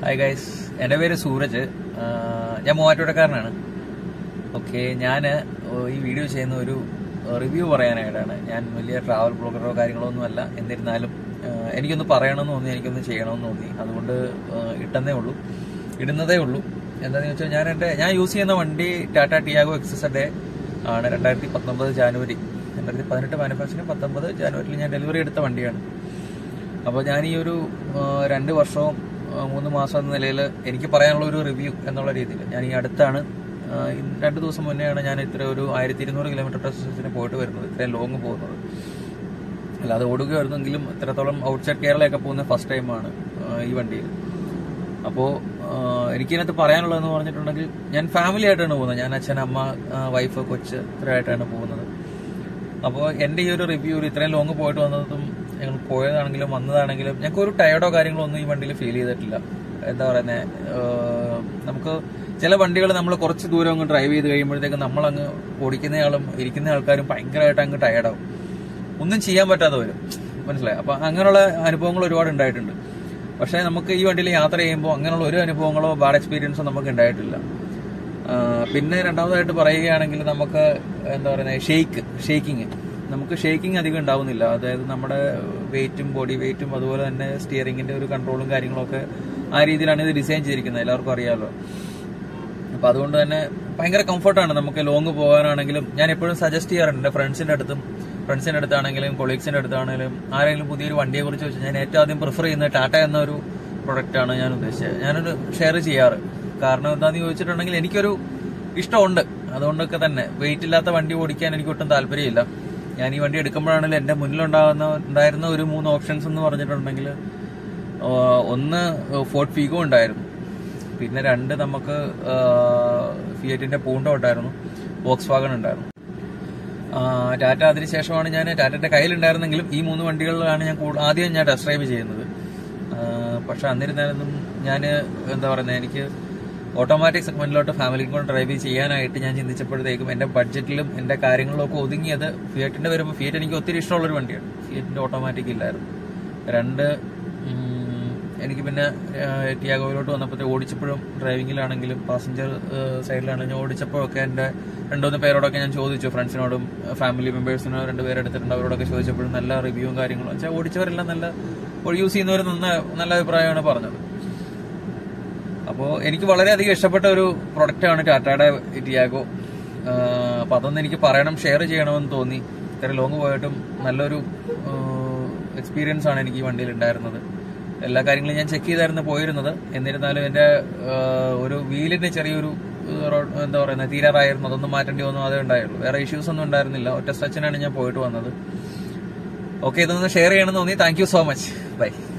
hi guys എൻ്റെ പേര് സൂരജ് ആ, ഞാൻ മൂവാറ്റുപുഴക്കാരനാണ് ഓക്കെ ഞാൻ ഈ വീഡിയോ ചെയ്യുന്ന ഒരു റിവ്യൂ പറയാനായിട്ടാണ് ഞാൻ വലിയ ട്രാവൽ ബ്ലോഗറോ കാര്യങ്ങളോ ഒന്നും അല്ല എന്നിരുന്നാലും ആ, എനിക്കൊന്ന് പറയണമെന്ന് തോന്നി എനിക്കൊന്ന് ചെയ്യണമെന്ന് തോന്നി അതുകൊണ്ട് ആ, ഇട്ടെന്നേ ഉള്ളൂ ഇടുന്നതേ ഉള്ളൂ എന്താണെന്ന് വെച്ചാൽ ഞാൻ എൻ്റെ ഞാൻ യൂസ് ചെയ്യുന്ന വണ്ടി ടാറ്റ ടിയാഗോ എക്സസന്റെ ആണ് രണ്ടായിരത്തി പത്തൊമ്പത് ജാനുവരി രണ്ടായിരത്തി പതിനെട്ട് മാനുഫാക്ചറിങ് പത്തൊമ്പത് ജാനുവരിയിൽ ഞാൻ ഡെലിവറി എടുത്ത വണ്ടിയാണ് അപ്പോൾ ഞാൻ ഈ ഒരു ആ, രണ്ട് വർഷവും ആ, മൂന്ന് മാസം എന്ന നിലയിൽ എനിക്ക് പറയാനുള്ള ഒരു റിവ്യൂ എന്നുള്ള രീതിയിൽ ഞാൻ ഈ അടുത്താണ് ആ, ഇന്ന് രണ്ട് ദിവസം മുന്നെയാണ് ഞാൻ ഇത്ര ഒരു ആയിരത്തി ഇരുന്നൂറ് കിലോമീറ്റർ ടെസ്റ്റിന് പോയിട്ട് വരുന്നത് ഇത്രയും ലോങ് പോകുന്നത് അല്ലാതെ ഓടുകയായിരുന്നെങ്കിലും ഇത്രത്തോളം ഔട്ട്സൈഡ് കേരളയൊക്കെ പോകുന്ന ഫസ്റ്റ് ടൈമാണ് ഈ വണ്ടിയിൽ അപ്പോൾ എനിക്കിതിനകത്ത് പറയാനുള്ളതെന്ന് പറഞ്ഞിട്ടുണ്ടെങ്കിൽ ഞാൻ ഫാമിലി ആയിട്ടാണ് പോകുന്നത് ഞാൻ അച്ഛൻ അമ്മ ആ, വൈഫ് കൊച്ച് ഇത്രയായിട്ടാണ് പോകുന്നത് അപ്പോൾ എൻ്റെ ഈ ഒരു റിവ്യൂ ഒരു ഇത്രയും ലോങ് പോയിട്ട് വന്നതും ഞങ്ങൾ പോയതാണെങ്കിലും വന്നതാണെങ്കിലും ഞങ്ങൾക്ക് ഒരു ടയർഡോ കാര്യങ്ങളോ ഒന്നും ഈ വണ്ടിയിൽ ഫീൽ ചെയ്തിട്ടില്ല എന്താ പറയുന്നത് നമുക്ക് ചില വണ്ടികൾ നമ്മൾ കുറച്ച് ദൂരം അങ്ങ് ഡ്രൈവ് ചെയ്ത് കഴിയുമ്പോഴത്തേക്ക് നമ്മളങ്ങ് ഓടിക്കുന്നയാളും ഇരിക്കുന്ന ആൾക്കാരും ഭയങ്കരമായിട്ട് അങ്ങ് ടയർഡാവും ഒന്നും ചെയ്യാൻ പറ്റാതെ വരും മനസ്സിലായി അപ്പൊ അങ്ങനെയുള്ള അനുഭവങ്ങൾ ഒരുപാട് ഉണ്ടായിട്ടുണ്ട് പക്ഷേ നമുക്ക് ഈ വണ്ടിയിൽ യാത്ര ചെയ്യുമ്പോൾ അങ്ങനെയുള്ള ഒരു അനുഭവങ്ങളോ ബാഡ് എക്സ്പീരിയൻസോ നമുക്ക് ഉണ്ടായിട്ടില്ല ആ, പിന്നെ രണ്ടാമതായിട്ട് പറയുകയാണെങ്കിൽ നമുക്ക് എന്താ പറയുന്നത് ഷെയ്ക്ക് ഷേക്കിങ് നമുക്ക് ഷേക്കിംഗ് അധികം ഉണ്ടാവുന്നില്ല അതായത് നമ്മുടെ വെയിറ്റും ബോഡി വെയിറ്റും അതുപോലെ തന്നെ സ്റ്റിയറിംഗിന്റെ ഒരു കൺട്രോളും കാര്യങ്ങളൊക്കെ ആ രീതിയിലാണ് ഇത് ഡിസൈൻ ചെയ്തിരിക്കുന്നത് എല്ലാവർക്കും അറിയാമല്ലോ അപ്പൊ അതുകൊണ്ട് തന്നെ ഭയങ്കര കംഫർട്ടാണ് നമുക്ക് ലോങ് പോകാനാണെങ്കിലും ഞാൻ എപ്പോഴും സജസ്റ്റ് ചെയ്യാറുണ്ട് എന്റെ ഫ്രണ്ട്സിന്റെ അടുത്തും ഫ്രണ്ട്സിന്റെ അടുത്താണെങ്കിലും കൊളീഗ്സിന്റെ അടുത്താണെങ്കിലും ആരെങ്കിലും പുതിയൊരു വണ്ടിയെ കുറിച്ച് വെച്ചാൽ ഞാൻ ഏറ്റവും ആദ്യം പ്രിഫർ ചെയ്യുന്നത് ടാറ്റ എന്ന ഒരു പ്രൊഡക്റ്റ് ആണ് ഞാൻ ഉദ്ദേശിച്ചത് ഞാനൊരു ഷെയർ ചെയ്യാറ് കാരണം എന്താന്ന് ചോദിച്ചിട്ടുണ്ടെങ്കിൽ എനിക്കൊരു ഇഷ്ടമുണ്ട് അതുകൊണ്ടൊക്കെ തന്നെ വെയിറ്റ് ഇല്ലാത്ത വണ്ടി ഓടിക്കാൻ എനിക്ക് ഒട്ടും താല്പര്യമില്ല ഞാൻ ഈ വണ്ടി എടുക്കുമ്പോഴാണെങ്കിലും എന്റെ മുന്നിലുണ്ടാകുന്ന ഉണ്ടായിരുന്ന ഒരു മൂന്ന് ഓപ്ഷൻസ് എന്ന് പറഞ്ഞിട്ടുണ്ടെങ്കിൽ ആ, ഒന്ന് ഫോർട്ട് ഫീഗോ ഉണ്ടായിരുന്നു പിന്നെ രണ്ട് നമുക്ക് ആ, ഫിയറ്റിന്റെ പൂണ്ടോ ഉണ്ടായിരുന്നു വോക്സ് വാഗൺ ഉണ്ടായിരുന്നു ആ, ടാറ്റ അതിനുശേഷമാണ് ഞാൻ ടാറ്റന്റെ കയ്യിലുണ്ടായിരുന്നെങ്കിലും ഈ മൂന്ന് വണ്ടികളിലാണ് ഞാൻ കൂടു- ആദ്യം ഞാൻ ടെസ്റ്റ് ഡ്രൈവ് ചെയ്യുന്നത് ആ, പക്ഷെ അന്നിരുന്നാലും ഞാൻ എന്താ പറയുന്നത് എനിക്ക് ഓട്ടോമാറ്റിക് സെഗ്മെന്റിലോട്ട് ഫാമിലിക്കും കൂടെ ഡ്രൈവ് ചെയ്യാനായിട്ട് ഞാൻ ചിന്തിച്ചപ്പോഴത്തേക്കും എന്റെ ബഡ്ജറ്റിലും എന്റെ കാര്യങ്ങളിലും ഒക്കെ ഒതുങ്ങിയത് ഫിയറ്റിന്റെ വരുമ്പോൾ ഫിയറ്റ് എനിക്ക് ഒത്തിരി ഇഷ്ടമുള്ള ഒരു വണ്ടിയാണ് ഫിയറ്റിന്റെ ഓട്ടോമാറ്റിക് ഇല്ലായിരുന്നു രണ്ട് ഉം, എനിക്ക് പിന്നെ ടിയാഗോയിലോട്ട് വന്നപ്പോഴത്തെ ഓടിച്ചപ്പോഴും ഡ്രൈവിംഗിലാണെങ്കിലും പാസഞ്ചർ സൈഡിലാണെങ്കിലും ഓടിച്ചപ്പോഴൊക്കെ എൻ്റെ രണ്ടുമൂന്ന് പേരോടൊക്കെ ഞാൻ ചോദിച്ചു ഫ്രണ്ട്സിനോടും ഫാമിലി മെമ്പേഴ്സിനോ രണ്ട് പേരെടുത്തിട്ടുണ്ട് അവരോടൊക്കെ ചോദിച്ചപ്പോഴും നല്ല റിവ്യൂവും കാര്യങ്ങളും വെച്ചാൽ ഓടിച്ചവരെല്ലാം നല്ല യൂസ് ചെയ്യുന്നവർ നല്ല നല്ല അഭിപ്രായമാണ് പറഞ്ഞത് അപ്പോൾ എനിക്ക് വളരെയധികം ഇഷ്ടപ്പെട്ട ഒരു പ്രൊഡക്റ്റാണ് ടാറ്റയുടെ ടിയാഗോ അപ്പോൾ അതൊന്നും എനിക്ക് പറയണം ഷെയർ ചെയ്യണമെന്ന് തോന്നി ഇത്ര ലോങ് പോയിട്ടും നല്ലൊരു എക്സ്പീരിയൻസ് ആണ് എനിക്ക് ഈ വണ്ടിയിൽ ഉണ്ടായിരുന്നത് എല്ലാ കാര്യങ്ങളും ഞാൻ ചെക്ക് ചെയ്തായിരുന്നു പോയിരുന്നത് എന്നിരുന്നാലും എൻ്റെ ആ, ഒരു വീലിന് ചെറിയൊരു ആ, റോ- എന്താ പറയുന്നത് തീരാറായിരുന്നു അതൊന്നും മാറ്റേണ്ടി വന്നു അതേ ഉണ്ടായുള്ളൂ വേറെ ഇഷ്യൂസ് ഒന്നും ഉണ്ടായിരുന്നില്ല ഒറ്റ സ്ട്രെച്ചിനാണ് ഞാൻ പോയിട്ട് വന്നത് ഓക്കെ ഇതൊന്ന് ഷെയർ ചെയ്യണമെന്ന് തോന്നി thank you so much by